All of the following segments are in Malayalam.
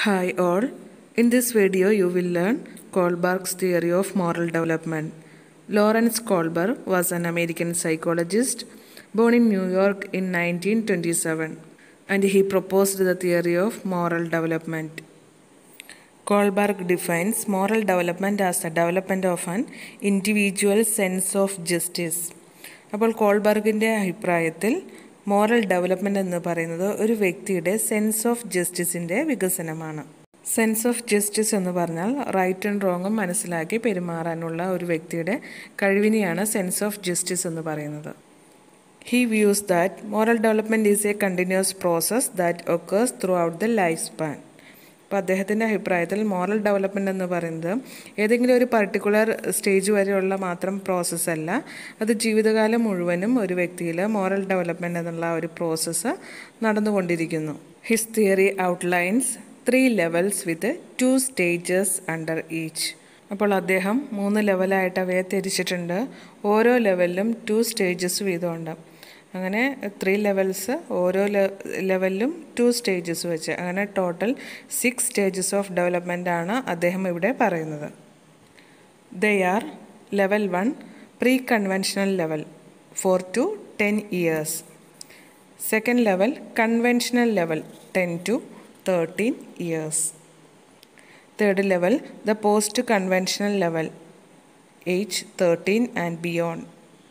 Hi all, in this video you will learn Kohlberg's theory of moral development. Lawrence Kohlberg was an American psychologist born in New York in 1927 and he proposed the theory of moral development. Kohlberg defines moral development as the development of an individual sense of justice. അപ്പോൾ കോൾബർഗിൻ്റെ അഭിപ്രായത്തിൽ മോറൽ ഡെവലപ്മെൻ്റ് എന്ന് പറയുന്നത് ഒരു വ്യക്തിയുടെ സെൻസ് ഓഫ് ജസ്റ്റിസിൻ്റെ വികസനമാണ് സെൻസ് ഓഫ് ജസ്റ്റിസ് എന്ന് പറഞ്ഞാൽ റൈറ്റ് ആൻഡ് റോങ്ങും മനസ്സിലാക്കി പെരുമാറാനുള്ള ഒരു വ്യക്തിയുടെ കഴിവിനെയാണ് സെൻസ് ഓഫ് ജസ്റ്റിസ് എന്ന് പറയുന്നത് he views that moral development is a continuous process that occurs throughout the life span അപ്പോൾ അദ്ദേഹത്തിൻ്റെ അഭിപ്രായത്തിൽ മോറൽ ഡെവലപ്മെൻ്റ് എന്ന് പറയുന്നത് ഏതെങ്കിലും ഒരു പർട്ടിക്കുലർ സ്റ്റേജ് വരെയുള്ള മാത്രം പ്രോസസ്സ് അല്ല അത് ജീവിതകാലം മുഴുവനും ഒരു വ്യക്തിയിൽ മോറൽ ഡെവലപ്മെൻ്റ് എന്നുള്ള ഒരു പ്രോസസ്സ് നടന്നുകൊണ്ടിരിക്കുന്നു his theory outlines three levels with two stages under each അപ്പോൾ അദ്ദേഹം മൂന്ന് ലെവലായിട്ട് അവയെ തിരിച്ചിട്ടുണ്ട് ഓരോ ലെവലിലും ടു സ്റ്റേജസ് വീതമുണ്ട് അങ്ങനെ ത്രീ ലെവൽസ് ഓരോ ലെവലിലും ടു സ്റ്റേജസ് വെച്ച് അങ്ങനെ total six stages of development ആണ് അദ്ദേഹം ഇവിടെ പറയുന്നത് they are level one pre conventional level four to ten years second level conventional level ten to thirteen years third level the post conventional level age thirteen and beyond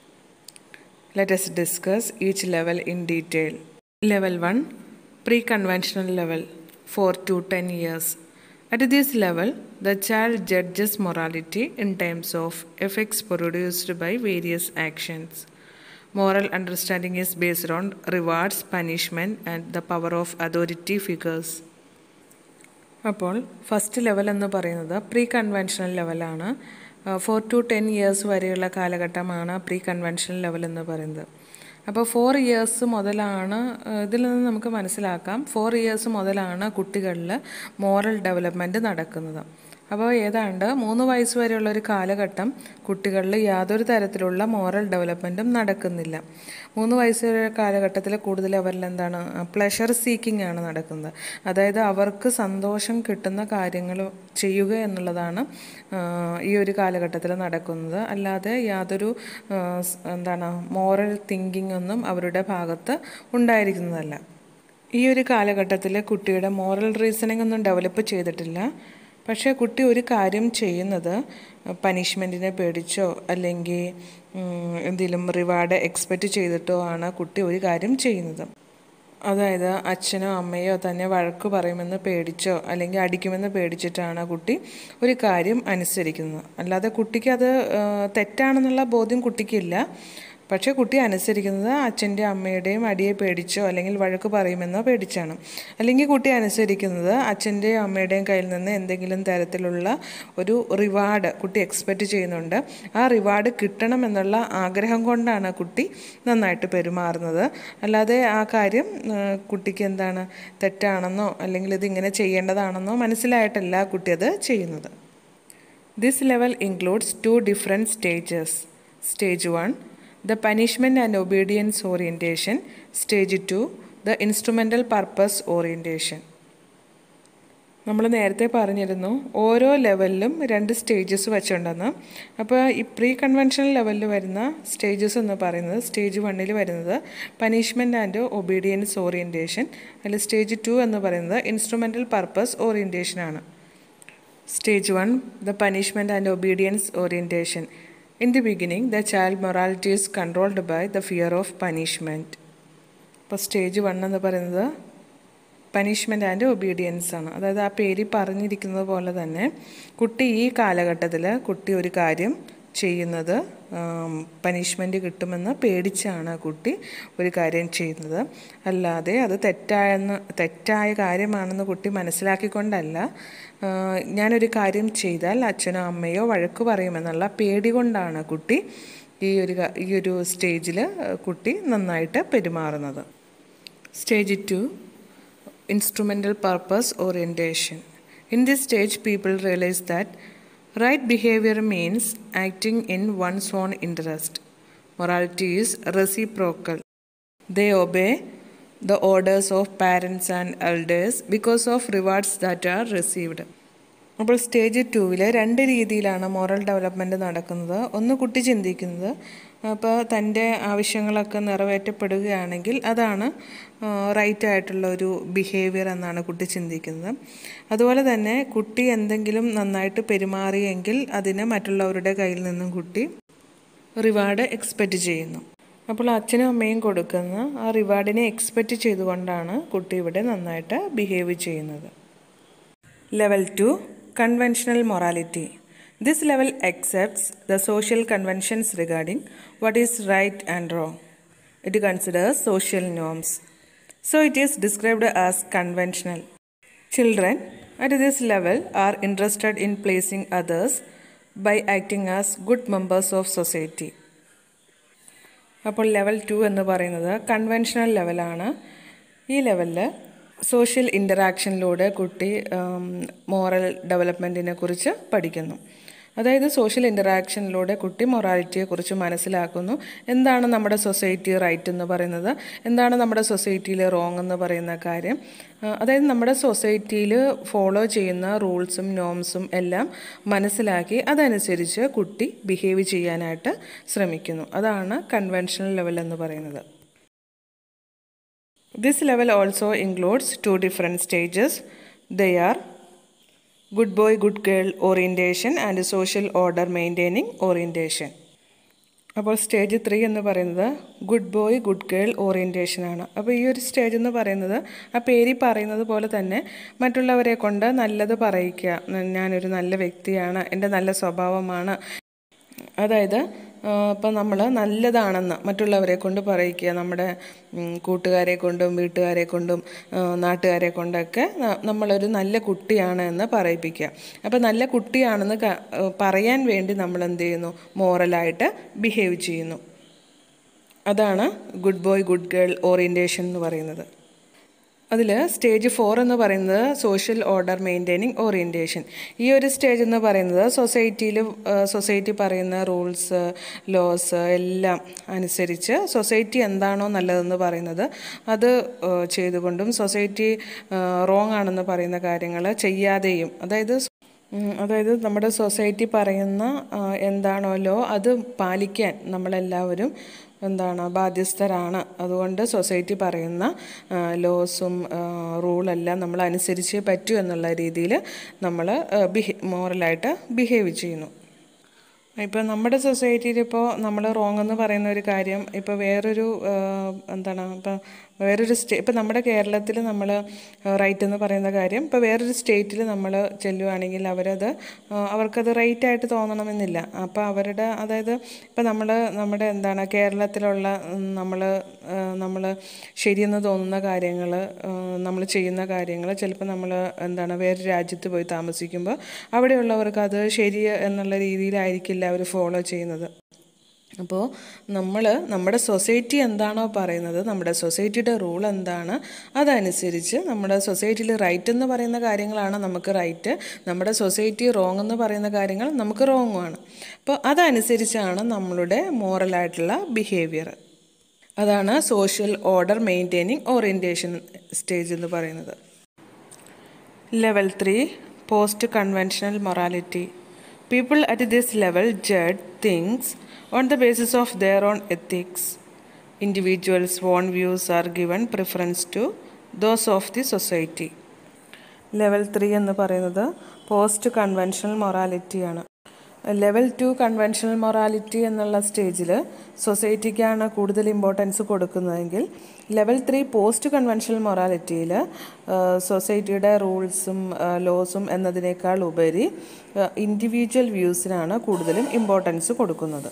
Let us discuss each level in detail. Level 1 Pre conventional level 4 to 10 years. At this level, the child judges morality in terms of effects produced by various actions. Moral understanding is based on rewards, punishment, and the power of authority figures. അപ്പോൾ ഫസ്റ്റ് ലെവൽ എന്ന് പറയുന്നത് പ്രീ കൺവെൻഷണൽ ലെവലാണ് ഫോർ ടു ടെൻ ഇയേഴ്സ് വരെയുള്ള കാലഘട്ടമാണ് പ്രീ കൺവെൻഷണൽ ലെവൽ എന്ന് പറയുന്നത് അപ്പോൾ ഫോർ ഇയേഴ്സ് മുതലാണ് ഇതിൽ നിന്ന് നമുക്ക് മനസ്സിലാക്കാം ഫോർ ഇയേഴ്സ് മുതലാണ് കുട്ടികളിൽ മോറൽ ഡെവലപ്മെൻറ്റ് നടക്കുന്നത് അപ്പോൾ ഏതാണ്ട് മൂന്ന് വയസ്സ് വരെയുള്ള ഒരു കാലഘട്ടം കുട്ടികളിൽ യാതൊരു തരത്തിലുള്ള മോറൽ ഡെവലപ്മെൻറ്റും നടക്കുന്നില്ല മൂന്ന് വയസ്സ് വരെ കാലഘട്ടത്തിൽ കൂടുതൽ അവരിൽ എന്താണ് പ്ലഷർ സീക്കിംഗ് ആണ് നടക്കുന്നത് അതായത് അവർക്ക് സന്തോഷം കിട്ടുന്ന കാര്യങ്ങൾ ചെയ്യുക എന്നുള്ളതാണ് ഈ ഒരു കാലഘട്ടത്തിൽ നടക്കുന്നത് അല്ലാതെ യാതൊരു എന്താണ് മോറൽ തിങ്കിങ് ഒന്നും അവരുടെ ഭാഗത്ത് ഉണ്ടായിരിക്കുന്നതല്ല ഈ ഒരു കാലഘട്ടത്തിൽ കുട്ടിയുടെ മോറൽ റീസണിംഗ് ഒന്നും ഡെവലപ്പ് ചെയ്തിട്ടില്ല പക്ഷേ കുട്ടി ഒരു കാര്യം ചെയ്യുന്നത് പനിഷ്മെൻറ്റിനെ പേടിച്ചോ അല്ലെങ്കിൽ എന്തെങ്കിലും റിവാർഡ് എക്സ്പെക്റ്റ് ചെയ്തിട്ടോ ആണ് കുട്ടി ഒരു കാര്യം ചെയ്യുന്നത് അതായത് അച്ഛനോ അമ്മയോ തന്നെ വഴക്ക് പറയുമെന്ന് പേടിച്ചോ അല്ലെങ്കിൽ അടിക്കുമെന്ന് പേടിച്ചിട്ടാണ് കുട്ടി ഒരു കാര്യം അനുസരിക്കുന്നത് അല്ലാതെ കുട്ടിക്ക് അത് തെറ്റാണെന്നുള്ള ബോധ്യം കുട്ടിക്കില്ല പക്ഷേ കുട്ടി അനുസരിക്കുന്നത് അച്ഛൻ്റെ അമ്മയുടെയും അടിയെ പേടിച്ചോ അല്ലെങ്കിൽ വഴക്ക് പറയുമെന്നോ പേടിച്ചാണ് അല്ലെങ്കിൽ കുട്ടി അനുസരിക്കുന്നത് അച്ഛൻ്റെയും അമ്മയുടെയും കയ്യിൽ നിന്ന് എന്തെങ്കിലും തരത്തിലുള്ള ഒരു റിവാർഡ് കുട്ടി എക്സ്പെക്റ്റ് ചെയ്യുന്നുണ്ട് ആ റിവാർഡ് കിട്ടണം എന്നുള്ള ആഗ്രഹം കൊണ്ടാണ് കുട്ടി നന്നായിട്ട് പെരുമാറുന്നത് അല്ലാതെ ആ കാര്യം കുട്ടിക്ക് എന്താണ് തെറ്റാണെന്നോ അല്ലെങ്കിൽ ഇത് ഇങ്ങനെ ചെയ്യേണ്ടതാണെന്നോ മനസ്സിലായിട്ടല്ല കുട്ടി അത് ചെയ്യുന്നത് this level includes two different stages stage one the punishment and obedience orientation stage 2 the instrumental purpose orientation നമ്മൾ നേരത്തെ പറഞ്ഞിരുന്നു ഓരോ ലെവലിലും രണ്ട് സ്റ്റേജസ് വെച്ചുണ്ടെന്ന് അപ്പോൾ ഈ പ്രീ കൺവെൻഷണൽ ലെവലിൽ വരുന്ന സ്റ്റേജസ് എന്ന് പറയുന്നത് സ്റ്റേജ് വണ്ണിൽ വരുന്നത് പനിഷ്മെൻറ്റ് ആൻഡ് ഒബീഡിയൻസ് ഓറിയൻറ്റേഷൻ അതിൽ സ്റ്റേജ് ടു എന്ന് പറയുന്നത് ഇൻസ്ട്രുമെൻ്റൽ പർപ്പസ് ഓറിയൻറ്റേഷൻ ആണ് stage one the punishment and obedience orientation In the beginning, the child morality is controlled by the fear of punishment. ഇപ്പോൾ സ്റ്റേജ് വൺ എന്ന് പറയുന്നത് പനിഷ്മെൻ്റ് ആൻഡ് ഒബീഡിയൻസ് ആണ് അതായത് ആ പേര് പറഞ്ഞിരിക്കുന്നത് പോലെ തന്നെ കുട്ടി ഈ കാലഘട്ടത്തിൽ കുട്ടി ഒരു കാര്യം ചെയ്യുന്നത് പനിഷ്മെൻറ്റ് കിട്ടുമെന്ന് പേടിച്ചാണ് കുട്ടി ഒരു കാര്യം ചെയ്യുന്നത് അല്ലാതെ അത് തെറ്റായെന്ന് തെറ്റായ കാര്യമാണെന്ന് കുട്ടി മനസ്സിലാക്കിക്കൊണ്ടല്ല ഞാനൊരു കാര്യം ചെയ്താൽ അച്ഛനോ അമ്മയോ വഴക്ക് പറയുമെന്നുള്ള പേടി കൊണ്ടാണ് കുട്ടി ഈ ഒരു ഈ ഒരു സ്റ്റേജിൽ കുട്ടി നന്നായിട്ട് പെരുമാറുന്നത് stage two instrumental purpose orientation in this stage people realise that right behaviour means acting in one's own interest morality is reciprocal They obey the orders of parents and elders because of rewards that are received. അപ്പോൾ സ്റ്റേജ് ടൂവിൽ രണ്ട് രീതിയിലാണ് മോറൽ ഡെവലപ്മെൻറ്റ് നടക്കുന്നത് ഒന്ന് കുട്ടി ചിന്തിക്കുന്നത് അപ്പോൾ തൻ്റെ ആവശ്യങ്ങളൊക്കെ നിറവേറ്റപ്പെടുകയാണെങ്കിൽ അതാണ് റൈറ്റ് ആയിട്ടുള്ള ഒരു ബിഹേവിയർ എന്നാണ് കുട്ടി ചിന്തിക്കുന്നത് അതുപോലെ തന്നെ കുട്ടി എന്തെങ്കിലും നന്നായിട്ട് പെരുമാറിയെങ്കിൽ അതിന് മറ്റുള്ളവരുടെ കയ്യിൽ നിന്നും കുട്ടി റിവാർഡ് എക്സ്പെക്റ്റ് ചെയ്യുന്നു അപ്പോൾ അച്ഛനും അമ്മയും കൊടുക്കുന്ന ആ റിവാർഡിനെ എക്സ്പെക്റ്റ് ചെയ്തുകൊണ്ടാണ് കുട്ടി ഇവിടെ നന്നായിട്ട് ബിഹേവ് ചെയ്യുന്നത് level two conventional morality this level accepts the social conventions regarding what is right and wrong. It considers social norms. So it is described as conventional. Children at this level are interested in pleasing others by acting as good members of society. അപ്പോൾ ലെവൽ ടു എന്ന് പറയുന്നത് കൺവെൻഷണൽ ലെവലാണ് ഈ ലെവലിൽ സോഷ്യൽ ഇൻ്ററാക്ഷനിലൂടെ കുട്ടി മോറൽ ഡെവലപ്മെൻറ്റിനെ കുറിച്ച് പഠിക്കുന്നു അതായത് സോഷ്യൽ ഇൻ്ററാക്ഷനിലൂടെ കുട്ടി മൊറാലിറ്റിയെക്കുറിച്ച് മനസ്സിലാക്കുന്നു എന്താണ് നമ്മുടെ സൊസൈറ്റി റൈറ്റ് എന്ന് പറയുന്നത് എന്താണ് നമ്മുടെ സൊസൈറ്റിയിൽ റോങ് എന്ന് പറയുന്ന കാര്യം അതായത് നമ്മുടെ സൊസൈറ്റിയിൽ ഫോളോ ചെയ്യുന്ന റൂൾസും നോംസും എല്ലാം മനസ്സിലാക്കി അതനുസരിച്ച് കുട്ടി ബിഹേവ് ചെയ്യാനായിട്ട് ശ്രമിക്കുന്നു അതാണ് കൺവെൻഷണൽ ലെവൽ എന്ന് പറയുന്നത് this level also includes two different stages they are good boy good girl orientation and social order maintaining orientation അപ്പോൾ സ്റ്റേജ് ത്രീ എന്ന് പറയുന്നത് good boy good girl orientation ആണ് അപ്പോൾ ഈ ഒരു സ്റ്റേജ് എന്ന് പറയുന്നത് ആ പേരിൽ പറയുന്നത് പോലെ തന്നെ മറ്റുള്ളവരെ കൊണ്ട് നല്ലത് പറയിക്കുക ഞാനൊരു നല്ല വ്യക്തിയാണ് എൻ്റെ നല്ല സ്വഭാവമാണ് അതായത് ഇപ്പം നമ്മൾ നല്ലതാണെന്ന് മറ്റുള്ളവരെ കൊണ്ട് പറയിക്കുക നമ്മുടെ കൂട്ടുകാരെ കൊണ്ടും വീട്ടുകാരെ കൊണ്ടും നാട്ടുകാരെ കൊണ്ടൊക്കെ നമ്മളൊരു നല്ല കുട്ടിയാണ് എന്ന് പറയിപ്പിക്കുക അപ്പോൾ നല്ല കുട്ടിയാണെന്ന് പറയാൻ വേണ്ടി നമ്മൾ എന്ത് ചെയ്യുന്നു മോറലായിട്ട് ബിഹേവ് ചെയ്യുന്നു അതാണ് good boy good girl orientation എന്ന് പറയുന്നത് അതിൽ സ്റ്റേജ് ഫോർ എന്ന് പറയുന്നത് സോഷ്യൽ ഓർഡർ മെയിൻറ്റെയിനിങ് ഓറിയൻറ്റേഷൻ ഈ ഒരു സ്റ്റേജ് എന്ന് പറയുന്നത് സൊസൈറ്റിയിൽ സൊസൈറ്റി പറയുന്ന റൂൾസ് ലോസ് എല്ലാം അനുസരിച്ച് സൊസൈറ്റി എന്താണോ നല്ലതെന്ന് പറയുന്നത് അത് ചെയ്തുകൊണ്ടും സൊസൈറ്റി റോങ് ആണെന്ന് പറയുന്ന കാര്യങ്ങൾ ചെയ്യാതെയും അതായത് അതായത് നമ്മുടെ സൊസൈറ്റി പറയുന്ന എന്താണോ ലോ അത് പാലിക്കാൻ നമ്മളെല്ലാവരും എന്താണ് ബാധ്യസ്ഥരാണ് അതുകൊണ്ട് സൊസൈറ്റി പറയുന്ന ലോസും റൂളെല്ലാം നമ്മൾ അനുസരിച്ചേ പറ്റൂ എന്നുള്ള രീതിയിൽ നമ്മൾ ബിഹേ മോറലായിട്ട് ബിഹേവ് ചെയ്യുന്നു ഇപ്പോൾ നമ്മുടെ സൊസൈറ്റിയിൽ ഇപ്പോൾ നമ്മൾ റോങ് എന്ന് പറയുന്ന ഒരു കാര്യം ഇപ്പോൾ വേറൊരു എന്താണ് ഇപ്പോൾ വേറൊരു സ്റ്റേ ഇപ്പോൾ നമ്മുടെ കേരളത്തിൽ നമ്മൾ റൈറ്റ് എന്ന് പറയുന്ന കാര്യം ഇപ്പോൾ വേറൊരു സ്റ്റേറ്റിൽ നമ്മൾ ചെല്ലുവാണെങ്കിൽ അവരത് അവർക്കത് റൈറ്റ് ആയിട്ട് തോന്നണമെന്നില്ല അപ്പോൾ അവരുടെ അതായത് ഇപ്പോൾ നമ്മൾ നമ്മുടെ എന്താണ് കേരളത്തിലുള്ള നമ്മൾ നമ്മൾ ശരിയെന്ന് തോന്നുന്ന കാര്യങ്ങൾ നമ്മൾ ചെയ്യുന്ന കാര്യങ്ങൾ ചിലപ്പോൾ നമ്മൾ എന്താണ് വേറെ രാജ്യത്ത് പോയി താമസിക്കുമ്പോൾ അവിടെയുള്ളവർക്ക് അത് ശരി എന്നുള്ള രീതിയിലായിരിക്കില്ല അവർ ഫോളോ ചെയ്യുന്നത് അപ്പോൾ നമ്മൾ നമ്മുടെ സൊസൈറ്റി എന്താണോ പറയുന്നത് നമ്മുടെ സൊസൈറ്റിയുടെ റൂൾ എന്താണ് അതനുസരിച്ച് നമ്മുടെ സൊസൈറ്റിയിൽ റൈറ്റ് എന്ന് പറയുന്ന കാര്യങ്ങളാണ് നമുക്ക് റൈറ്റ് നമ്മുടെ സൊസൈറ്റി റോങ് എന്ന് പറയുന്ന കാര്യങ്ങൾ നമുക്ക് റോങ്ങുമാണ് അപ്പോൾ അതനുസരിച്ചാണ് നമ്മളുടെ മോറലായിട്ടുള്ള ബിഹേവിയർ അതാണ് social order maintaining orientation stage എന്ന് പറയുന്നത് level three post conventional morality people at this level judge things on the basis of their own ethics. Individuals' own views are given preference to those of the society. Level three എന്ന് പറയുന്നത് പോസ്റ്റ് കൺവെൻഷണൽ മൊറാലിറ്റിയാണ് ലെവൽ ടു കൺവെൻഷണൽ മൊറാലിറ്റി എന്നുള്ള സ്റ്റേജിൽ സൊസൈറ്റിക്കാണ് കൂടുതൽ ഇമ്പോർട്ടൻസ് കൊടുക്കുന്നതെങ്കിൽ ലെവൽ ത്രീ പോസ്റ്റ് കൺവെൻഷണൽ മൊറാലിറ്റിയിൽ സൊസൈറ്റിയുടെ റൂൾസും ലോസും എന്നതിനേക്കാൾ ഉപരി ഇൻഡിവിജ്വൽ വ്യൂസിനാണ് കൂടുതലും ഇമ്പോർട്ടൻസ് കൊടുക്കുന്നത്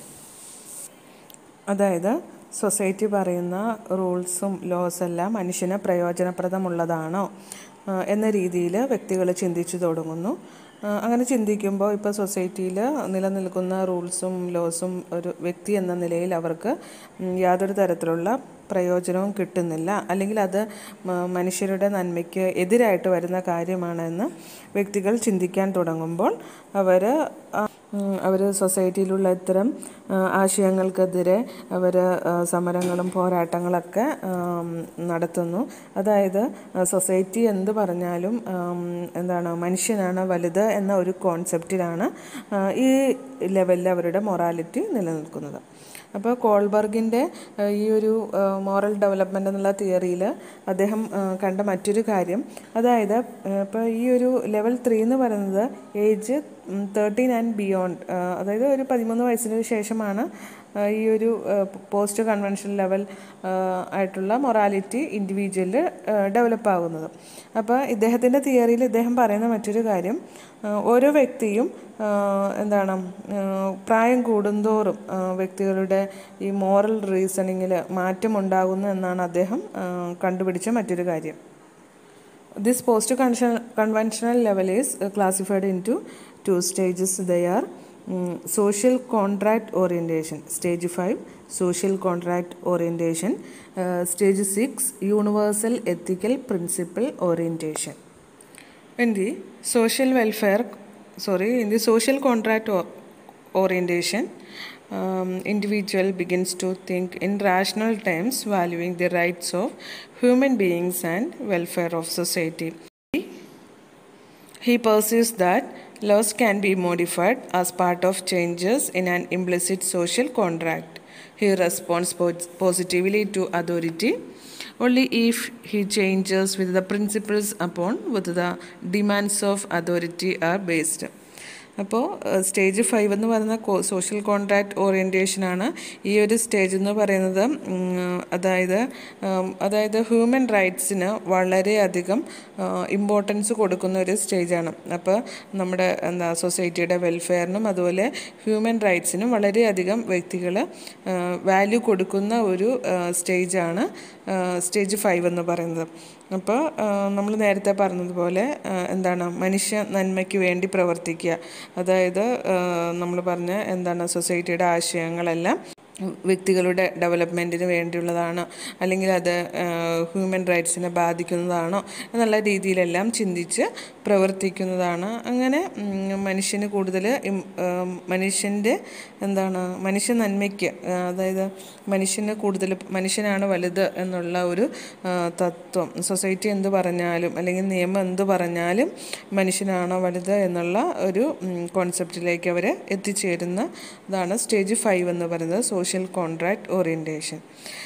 അതായത് സൊസൈറ്റി പറയുന്ന റൂൾസും ലോസ് എല്ലാം മനുഷ്യന് പ്രയോജനപ്രദമുള്ളതാണോ എന്ന രീതിയിൽ വ്യക്തികൾ ചിന്തിച്ചു തുടങ്ങുന്നു അങ്ങനെ ചിന്തിക്കുമ്പോൾ ഇപ്പോൾ സൊസൈറ്റിയിൽ നിലനിൽക്കുന്ന റൂൾസും ലോസും ഒരു വ്യക്തി എന്ന നിലയിൽ അവർക്ക് യാതൊരു തരത്തിലുള്ള പ്രയോജനവും കിട്ടുന്നില്ല അല്ലെങ്കിൽ അത് മനുഷ്യരുടെ നന്മയ്ക്ക് എതിരായിട്ട് വരുന്ന കാര്യമാണെന്ന് വ്യക്തികൾ ചിന്തിക്കാൻ തുടങ്ങുമ്പോൾ അവർ അവർ സൊസൈറ്റിയിലുള്ള ഇത്തരം ആ, ആശയങ്ങൾക്കെതിരെ അവർ സമരങ്ങളും പോരാട്ടങ്ങളൊക്കെ ആം, നടത്തുന്നു അതായത് ആ, സൊസൈറ്റി എന്ത് പറഞ്ഞാലും ആം, എന്താണ് മനുഷ്യനാണ് വലുത് എന്ന ഒരു കോൺസെപ്റ്റിലാണ് ആ, ഈ ലെവലിൽ അവരുടെ മൊറാലിറ്റി നിലനിൽക്കുന്നത് അപ്പോൾ കോൾബർഗിൻ്റെ ആ, ഈ ഒരു മോറൽ ഡെവലപ്മെൻ്റ് എന്നുള്ള തിയറിയിൽ അദ്ദേഹം ആ, കണ്ട മറ്റൊരു കാര്യം അതായത് ഇപ്പോൾ ഈ ഒരു ലെവൽ ത്രീ എന്ന് പറയുന്നത് ഏജ് തേർട്ടീൻ ആൻഡ് ബിയോണ്ട് അതായത് ഒരു പതിമൂന്ന് വയസ്സിന് ശേഷമാണ് ആ, ഈ ഒരു പോസ്റ്റ് കൺവെൻഷൻ ലെവൽ ആയിട്ടുള്ള മൊറാലിറ്റി ഇൻഡിവിജ്വലിൽ ഡെവലപ്പ് ആകുന്നത് അപ്പോൾ ഇദ്ദേഹത്തിൻ്റെ തിയറിയിൽ ഇദ്ദേഹം പറയുന്ന മറ്റൊരു കാര്യം ആ, ഓരോ വ്യക്തിയും ആ, എന്താണ് ആ, പ്രായം കൂടുന്തോറും ആ, വ്യക്തികളുടെ ഈ മോറൽ റീസണിങ്ങിൽ മാറ്റമുണ്ടാകുന്നു എന്നാണ് അദ്ദേഹം ആ, കണ്ടുപിടിച്ച മറ്റൊരു കാര്യം This post conventional level is uh, classified into two stages. They are mm, social contract orientation, stage 5, social contract orientation, uh, stage 6, universal ethical principle orientation. In the social welfare, sorry, in the social contract or, orientation, um, individual begins to think in rational terms, valuing the rights of human beings and welfare of society. He perceives that laws can be modified as part of changes in an implicit social contract. He responds po- positively to authority only if he changes with the principles upon which the demands of authority are based. അപ്പോൾ സ്റ്റേജ് ഫൈവ് എന്ന് പറയുന്ന സോഷ്യൽ കോൺട്രാക്ട് ഓറിയൻറ്റേഷനാണ് ഈ ഒരു സ്റ്റേജ് എന്ന് പറയുന്നത് ഉം, അതായത് ഉം, അതായത് ഹ്യൂമൻ റൈറ്റ്സിന് വളരെയധികം ഇമ്പോർട്ടൻസ് കൊടുക്കുന്ന ഒരു സ്റ്റേജാണ് അപ്പോൾ നമ്മുടെ എന്താ സൊസൈറ്റിയുടെ വെൽഫെയറിനും അതുപോലെ ഹ്യൂമൻ റൈറ്റ്സിനും വളരെയധികം വ്യക്തികൾ വാല്യൂ കൊടുക്കുന്ന ഒരു സ്റ്റേജാണ് സ്റ്റേജ് ഫൈവ് എന്ന് പറയുന്നത് അപ്പോൾ നമ്മൾ നേരത്തെ പറഞ്ഞതുപോലെ ആ, എന്താണ് മനുഷ്യ നന്മയ്ക്ക് വേണ്ടി പ്രവർത്തിക്കുക അതായത് നമ്മൾ പറഞ്ഞ എന്താണ് സൊസൈറ്റിയുടെ ആശയങ്ങളെല്ലാം വ്യക്തികളുടെ ഡെവലപ്മെൻറ്റിന് വേണ്ടിയുള്ളതാണോ അല്ലെങ്കിൽ അത് ഹ്യൂമൻ റൈറ്റ്സിനെ ബാധിക്കുന്നതാണോ എന്നുള്ള രീതിയിലെല്ലാം ചിന്തിച്ച് പ്രവർത്തിക്കുന്നതാണ് അങ്ങനെ ഉം, മനുഷ്യന് കൂടുതൽ മനുഷ്യൻ്റെ എന്താണ് മനുഷ്യ നന്മയ്ക്ക് ആ, അതായത് മനുഷ്യന് കൂടുതൽ മനുഷ്യനാണ് വലുത് എന്നുള്ള ഒരു ആ, തത്വം സൊസൈറ്റി എന്ത് പറഞ്ഞാലും അല്ലെങ്കിൽ നിയമം എന്ത് പറഞ്ഞാലും മനുഷ്യനാണോ വലുത് എന്നുള്ള ഒരു കോൺസെപ്റ്റിലേക്ക് അവർ എത്തിച്ചേരുന്ന ഇതാണ് സ്റ്റേജ് ഫൈവ് എന്ന് പറയുന്നത് social contract orientation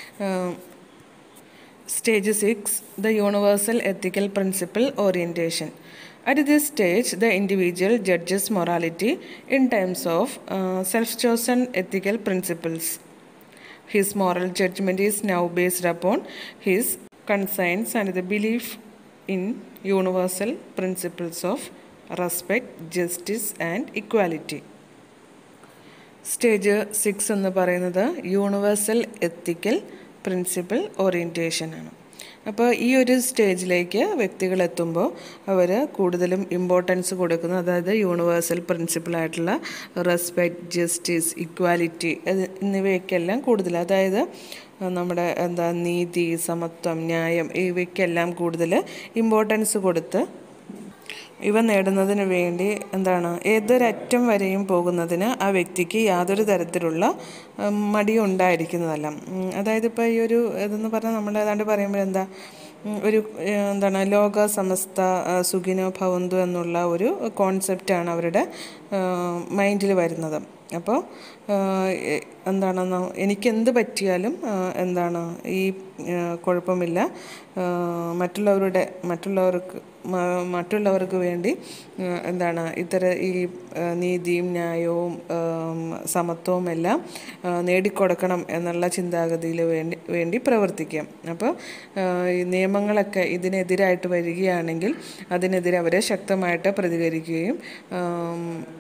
Stage 6 The Universal Ethical Principle Orientation. At this stage, the individual judges morality in terms of uh, self chosen ethical principles. His moral judgment is now based upon his conscience and the belief in universal principles of respect, justice, and equality. Stage six എന്ന് പറയുന്നത് യൂണിവേഴ്സൽ എത്തിക്കൽ പ്രിൻസിപ്പൽ ഓറിയൻറ്റേഷനാണ് അപ്പോൾ ഈ ഒരു സ്റ്റേജിലേക്ക് വ്യക്തികൾ എത്തുമ്പോൾ അവർ കൂടുതലും ഇമ്പോർട്ടൻസ് കൊടുക്കുന്നത് അതായത് യൂണിവേഴ്സൽ പ്രിൻസിപ്പിളായിട്ടുള്ള റെസ്പെക്റ്റ് ജസ്റ്റിസ് ഇക്വാലിറ്റി എന്നിവയ്ക്കെല്ലാം കൂടുതൽ അതായത് നമ്മുടെ എന്താ നീതി സമത്വം ന്യായം ഇവയ്ക്കെല്ലാം കൂടുതൽ ഇമ്പോർട്ടൻസ് കൊടുത്ത് ഇവ നേടുന്നതിന് വേണ്ടി എന്താണ് ഏതൊരറ്റം വരെയും പോകുന്നതിന് ആ വ്യക്തിക്ക് യാതൊരു തരത്തിലുള്ള ഉം, മടിയും ഉണ്ടായിരിക്കുന്നതല്ല ഉം, അതായത് ഇപ്പോൾ ഈ ഒരു ഇതെന്ന് പറഞ്ഞാൽ നമ്മൾ ഏതാണ്ട് പറയുമ്പോൾ എന്താ ഉം, ഒരു ഏഹ്, എന്താണ് ലോക സമസ്ത ആ, സുഖിനോ ഭവന്തു എന്നുള്ള ഒരു കോൺസെപ്റ്റാണ് അവരുടെ മൈൻഡിൽ വരുന്നത് അപ്പോൾ എന്താണ് ന- എനിക്കെന്ത് പറ്റിയാലും ആ, എന്താണ് ഈ ആ, കുഴപ്പമില്ല ആ, മറ്റുള്ളവരുടെ മറ്റുള്ളവർക്ക് മ- മറ്റുള്ളവർക്ക് വേണ്ടി ആ, എന്താണ് ഇത്തര ഈ ആ, നീതിയും ന്യായവും ആം, സമത്വവും എല്ലാം ആ, നേടിക്കൊടുക്കണം എന്നുള്ള ചിന്താഗതിയിൽ വേണ്ടി വേണ്ടി പ്രവർത്തിക്കാം അപ്പോൾ ആ, ഈ നിയമങ്ങളൊക്കെ ഇതിനെതിരായിട്ട് വരികയാണെങ്കിൽ അതിനെതിരെ അവരെ ശക്തമായിട്ട് പ്രതികരിക്കുകയും ആം,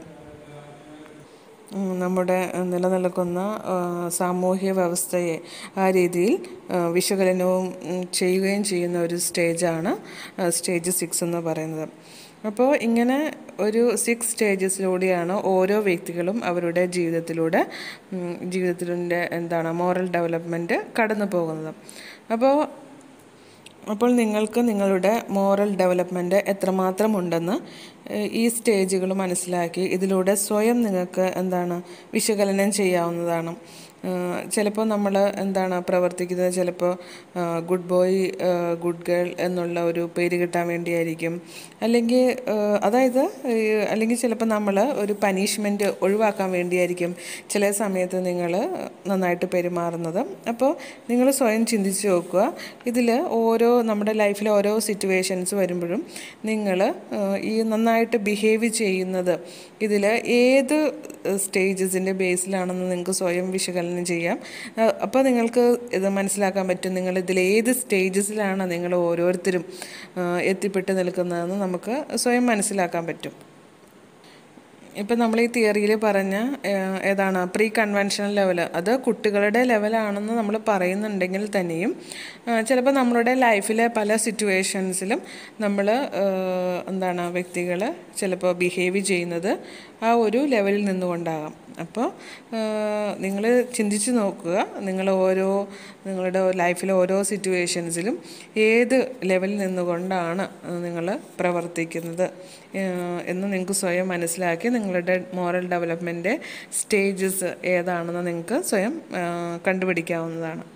ഉം, നമ്മുടെ നിലനിൽക്കുന്ന ആ, സാമൂഹ്യ വ്യവസ്ഥയെ ആ രീതിയിൽ ആ, വിശകലനവും ഉം, ചെയ്യുകയും ചെയ്യുന്ന ഒരു സ്റ്റേജാണ് ആ, സ്റ്റേജ് സിക്സ് എന്ന് പറയുന്നത് അപ്പോൾ ഇങ്ങനെ ഒരു സിക്സ് സ്റ്റേജസിലൂടെയാണ് ഓരോ വ്യക്തികളും അവരുടെ ജീവിതത്തിലൂടെ ഉം, ജീവിതത്തിൻ്റെ എന്താണ് മോറൽ ഡെവലപ്മെൻറ്റ് കടന്നു പോകുന്നത് അപ്പോൾ അപ്പോൾ നിങ്ങൾക്ക് നിങ്ങളുടെ മോറൽ ഡെവലപ്മെൻറ്റ് എത്രമാത്രം ഉണ്ടെന്ന് ഏഹ്, ഈ സ്റ്റേജുകൾ മനസ്സിലാക്കി ഇതിലൂടെ സ്വയം നിങ്ങൾക്ക് എന്താണ് വിശകലനം ചെയ്യാവുന്നതാണ് ചിലപ്പോൾ നമ്മൾ എന്താണ് പ്രവർത്തിക്കുന്നത് ചിലപ്പോൾ ഗുഡ് ബോയ് ഗുഡ് ഗേൾ എന്നുള്ള ഒരു പേര് കിട്ടാൻ വേണ്ടിയായിരിക്കും അല്ലെങ്കിൽ ഏഹ്, അതായത് ഈ അല്ലെങ്കിൽ ചിലപ്പോൾ നമ്മൾ ഒരു പനിഷ്മെൻറ്റ് ഒഴിവാക്കാൻ വേണ്ടിയായിരിക്കും ചില സമയത്ത് നിങ്ങൾ നന്നായിട്ട് പെരുമാറുന്നത് അപ്പോൾ നിങ്ങൾ സ്വയം ചിന്തിച്ച് നോക്കുക ഇതിൽ ഓരോ നമ്മുടെ ലൈഫിലെ ഓരോ സിറ്റുവേഷൻസ് വരുമ്പോഴും നിങ്ങൾ ഈ നന്നായിട്ട് ബിഹേവ് ചെയ്യുന്നത് ഇതിൽ ഏത് സ്റ്റേജസിൻ്റെ ബേസിലാണെന്ന് നിങ്ങൾക്ക് സ്വയം വിശകലനം ചെയ്യാം അപ്പോൾ നിങ്ങൾക്ക് ഇത് മനസ്സിലാക്കാൻ പറ്റും നിങ്ങൾ ഇതിൽ ഏത് സ്റ്റേജസിലാണ് നിങ്ങൾ ഓരോരുത്തരും ആ, എത്തിപ്പെട്ട് നിൽക്കുന്നതെന്ന് നമുക്ക് സ്വയം മനസ്സിലാക്കാൻ പറ്റും ഇപ്പം നമ്മൾ ഈ തിയറിയിൽ പറഞ്ഞ ഏഹ്, ഏതാണ് പ്രീ കൺവെൻഷണൽ ലെവൽ അത് കുട്ടികളുടെ ലെവലാണെന്ന് നമ്മൾ പറയുന്നുണ്ടെങ്കിൽ തന്നെയും ചിലപ്പോൾ നമ്മളുടെ ലൈഫിലെ പല സിറ്റുവേഷൻസിലും നമ്മൾ എന്താണ് വ്യക്തികൾ ചിലപ്പോൾ ബിഹേവ് ചെയ്യുന്നത് ആ ഒരു ലെവലിൽ നിന്നുകൊണ്ടാകാം അപ്പോൾ നിങ്ങൾ ചിന്തിച്ച് നോക്കുക നിങ്ങൾ ഓരോ നിങ്ങളുടെ ലൈഫിലെ ഓരോ സിറ്റുവേഷൻസിലും ഏത് ലെവലിൽ നിന്നുകൊണ്ടാണ് നിങ്ങൾ പ്രവർത്തിക്കുന്നത് ഏഹ് എന്ന് നിങ്ങൾക്ക് സ്വയം മനസ്സിലാക്കി നിങ്ങളുടെ മോറൽ ഡെവലപ്മെൻറ്റ് സ്റ്റേജസ് ഏതാണെന്ന് നിങ്ങൾക്ക് സ്വയം ഏഹ് കണ്ടുപിടിക്കാവുന്നതാണ്